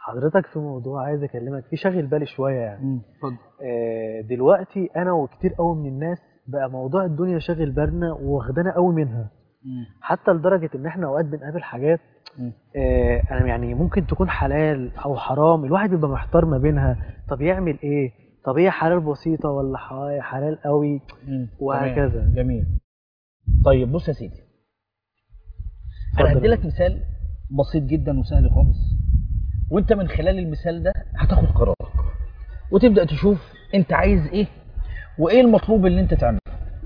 حضرتك في موضوع عايز اكلمك فيه شاغل بالي شويه يعني اتفضل آه، دلوقتي انا وكتير قوي من الناس بقى موضوع الدنيا شاغل بالنا واخدانا قوي منها حتى لدرجه ان احنا اوقات بنقابل حاجات آه، انا يعني ممكن تكون حلال او حرام الواحد بيبقى محتار ما بينها طب يعمل ايه طب هي حلال بسيطه ولا ح- حلال قوي وهكذا. تمام. جميل طيب بص يا سيدي انا اتفضل. هدي لك مثال بسيط جدا وسهل خالص وانت من خلال المثال ده هتاخد قرارك وتبدا تشوف انت عايز ايه وايه المطلوب اللي انت تعمله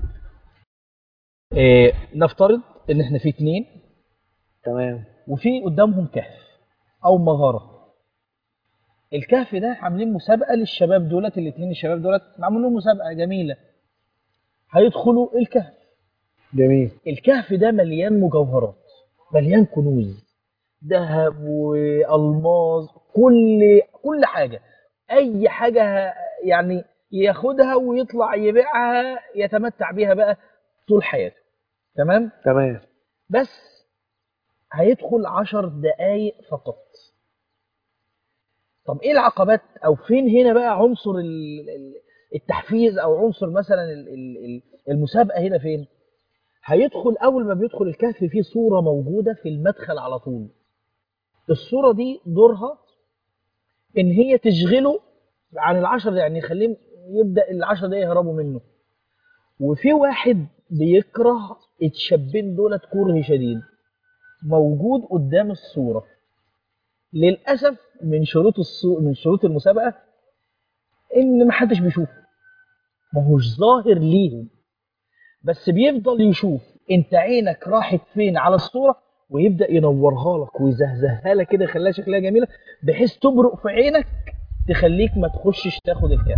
إيه نفترض ان احنا في اتنين تمام وفي قدامهم كهف او مغاره الكهف ده عاملين مسابقه للشباب دولت الاثنين الشباب دولت معمول لهم مسابقه جميله هيدخلوا الكهف جميل الكهف ده مليان مجوهرات مليان كنوز ذهب والماظ كل كل حاجه اي حاجه ه- يعني ياخدها ويطلع يبيعها يتمتع بيها بقى طول حياته تمام تمام بس هيدخل عشر دقايق فقط طب ايه العقبات او فين هنا بقى عنصر ال- ال- التحفيز او عنصر مثلا ال- ال- ال- المسابقه هنا فين هيدخل اول ما بيدخل الكهف في صوره موجوده في المدخل على طول الصوره دي دورها ان هي تشغله عن العشر دقايق يعني يخليه يبدا العشر دقايق يهربوا منه وفي واحد بيكره الشابين دولت كره شديد موجود قدام الصوره للاسف من شروط الصو... من شروط المسابقه ان محدش بيشوفه ما هوش ظاهر ليهم بس بيفضل يشوف انت عينك راحت فين على الصوره ويبدا ينورها لك ويزهزهها لك كده يخليها شكلها جميله بحيث تبرق في عينك تخليك ما تخشش تاخد الكاس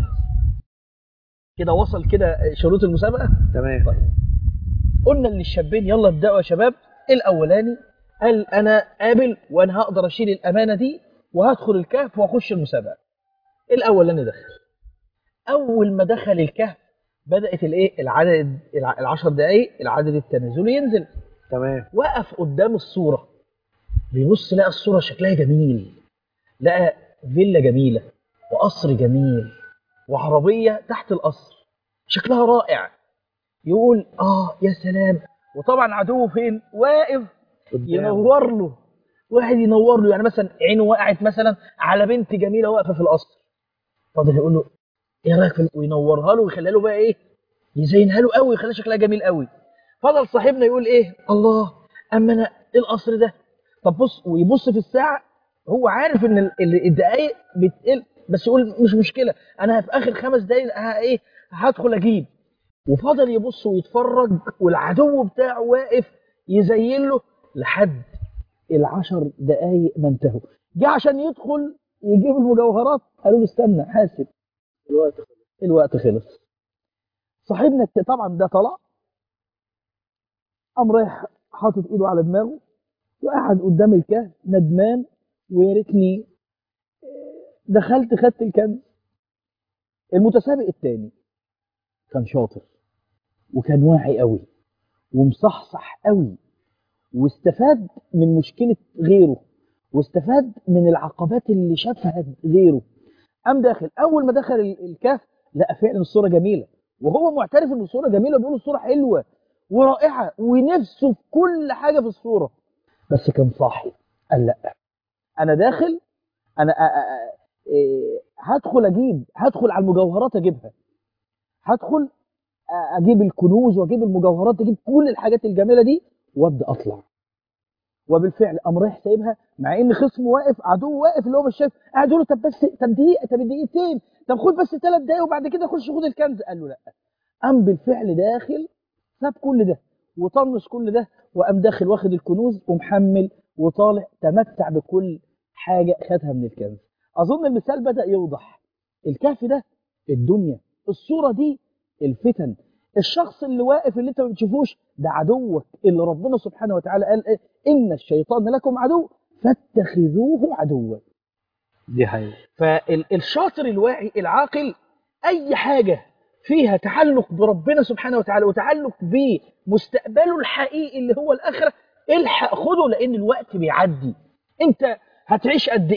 كده وصل كده شروط المسابقه تمام طيب قلنا للشابين يلا ابداوا يا شباب الاولاني قال انا قابل وانا هقدر اشيل الامانه دي وهدخل الكهف واخش المسابقه الاولاني دخل اول ما دخل الكهف بدات الايه العدد الع- العشر دقائق العدد التنازلي ينزل تمام وقف قدام الصوره بيبص لقى الصوره شكلها جميل لقى فيلا جميله وقصر جميل وعربيه تحت القصر شكلها رائع يقول اه يا سلام وطبعا عدوه فين واقف قدام. ينور له واحد ينور له يعني مثلا عينه وقعت مثلا على بنت جميله واقفه في القصر فضل يقول له ايه رايك في ال- وينورها له ويخليها له بقى ايه يزينها له قوي ويخليها شكلها جميل قوي فضل صاحبنا يقول ايه الله اما انا ايه القصر ده طب بص ويبص في الساعه هو عارف ان ال- ال- الدقايق بتقل بس يقول مش مشكله انا في اخر خمس دقايق ه- ايه هدخل اجيب وفضل يبص ويتفرج والعدو بتاعه واقف يزين له لحد العشر دقايق ما انتهوا جه عشان يدخل يجيب المجوهرات قالوا له استنى حاسب الوقت الوقت خلص صاحبنا الت- طبعا ده طلع قام رايح حاطط ايده على دماغه وقعد قدام الكهف ندمان ويا ريتني دخلت خدت الكنز المتسابق الثاني كان شاطر وكان واعي قوي ومصحصح قوي واستفاد من مشكله غيره واستفاد من العقبات اللي شافها غيره قام داخل اول ما دخل ال- الكهف لقى فعلا الصوره جميله وهو معترف ان الصوره جميله بيقول الصوره حلوه ورائعه ونفسه في كل حاجه في الصوره بس كان صاحي قال لا انا داخل انا أ- أ- أ- إيه، هدخل اجيب هدخل على المجوهرات اجيبها هدخل أ- اجيب الكنوز واجيب المجوهرات اجيب كل الحاجات الجميله دي وابدا اطلع وبالفعل قام رايح سايبها مع ان خصمه واقف عدو واقف اللي هو مش شايف قاعد يقول له طب بس طب دقيقه طب دقيقتين طب خد بس ثلاث دقايق وبعد كده خش خد الكنز قال له لا قام بالفعل داخل ساب كل ده وطنش كل ده وقام داخل واخد الكنوز ومحمل وطالع تمتع بكل حاجه خدها من الكنز اظن المثال بدا يوضح الكهف ده الدنيا الصوره دي الفتن الشخص اللي واقف اللي انت ما بتشوفوش ده عدوك اللي ربنا سبحانه وتعالى قال إيه؟ ان الشيطان لكم عدو فاتخذوه عدوا دي حقيقة فالشاطر الواعي العاقل اي حاجه فيها تعلق بربنا سبحانه وتعالى وتعلق بمستقبله الحقيقي اللي هو الاخره الحق خده لان الوقت بيعدي انت هتعيش قد ايه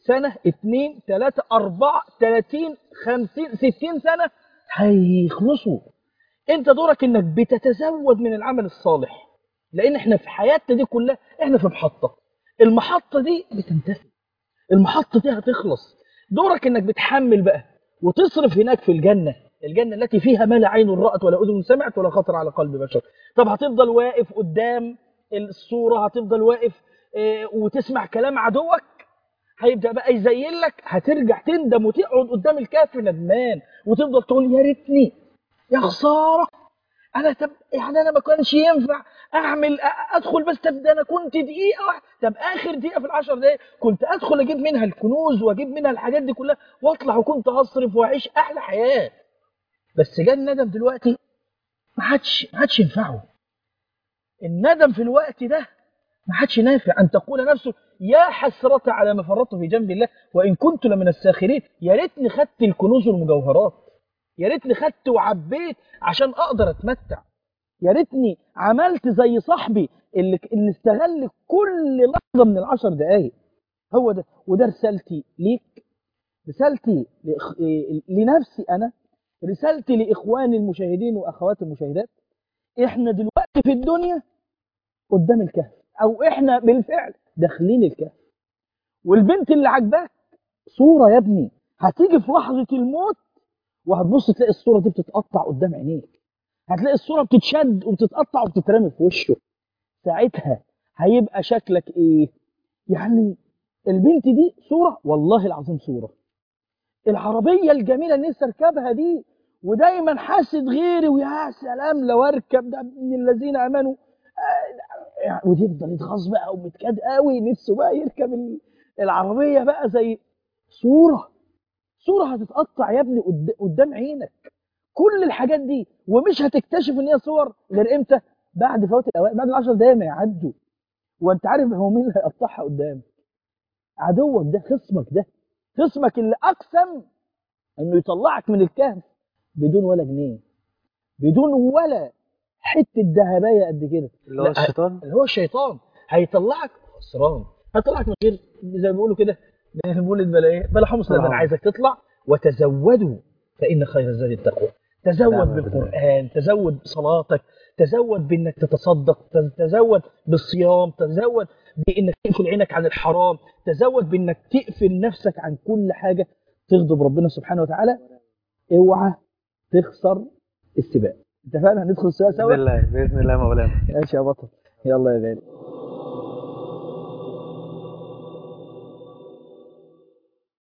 سنة اتنين تلاتة أربعة تلاتين خمسين ستين سنة هيخلصوا انت دورك انك بتتزود من العمل الصالح لان احنا في حياتنا دي كلها احنا في محطة المحطة دي بتنتهي المحطة دي هتخلص دورك انك بتحمل بقى وتصرف هناك في الجنة الجنة التي فيها ما لا عين رأت ولا أذن سمعت ولا خطر على قلب بشر طب هتفضل واقف قدام الصورة هتفضل واقف اه وتسمع كلام عدوك هيبدأ بقى يزين لك هترجع تندم وتقعد قدام الكهف ندمان وتفضل تقول يا ريتني يا خسارة أنا طب يعني أنا ما كانش ينفع أعمل أدخل بس طب ده أنا كنت دقيقة واحدة طب آخر دقيقة في العشر دقايق كنت أدخل أجيب منها الكنوز وأجيب منها الحاجات دي كلها وأطلع وكنت هصرف وأعيش أحلى حياة بس جه الندم دلوقتي ما حدش ما حدش ينفعه الندم في الوقت ده ما حدش نافع أن تقول نفسه يا حسرة على ما فرطت في جنب الله وإن كنت لمن الساخرين يا ريتني خدت الكنوز والمجوهرات يا ريتني خدت وعبيت عشان أقدر أتمتع يا ريتني عملت زي صاحبي اللي اللي استغل كل لحظة من العشر دقايق هو ده وده رسالتي ليك رسالتي لإخ... لنفسي أنا رسالتي لإخواني المشاهدين وأخواتي المشاهدات إحنا دلوقتي في الدنيا قدام الكهف أو إحنا بالفعل داخلين الكهف والبنت اللي عجباك صورة يا ابني هتيجي في لحظة الموت وهتبص تلاقي الصورة دي بتتقطع قدام عينيك هتلاقي الصورة بتتشد وبتتقطع وبتترمي في وشه ساعتها هيبقى شكلك ايه يعني البنت دي صورة والله العظيم صورة العربية الجميلة اللي نفسي اركبها دي ودايما حاسد غيري ويا سلام لو اركب ده من الذين امنوا آه وتفضل يتغاظ بقى ومتكاد قوي نفسه بقى يركب العربية بقى زي صورة صورة هتتقطع يا ابني قدام عينك كل الحاجات دي ومش هتكتشف ان هي صور غير امتى بعد فوات الاوقات بعد العشر دقايق ما يعدوا وانت عارف هو مين اللي هيقطعها قدامك عدوك ده خصمك ده خصمك اللي اقسم انه يطلعك من الكهف بدون ولا جنيه بدون ولا حته ذهبيه قد كده اللي هو الشيطان اللي هو الشيطان هيطلعك خسران هيطلعك من غير زي ما بيقولوا كده بنقول بلا ايه بلا حمص لا انا عايزك تطلع وتزودوا فان خير الزاد التقوى تزود بالقران تزود بصلاتك تزود بانك تتصدق تزود بالصيام تزود بانك تقفل عينك عن الحرام تزود بانك تقفل نفسك عن كل حاجه تغضب ربنا سبحانه وتعالى اوعى تخسر السباق اتفقنا ندخل السباق سوا باذن الله باذن الله مولانا ماشي يا بطل يلا يا غالي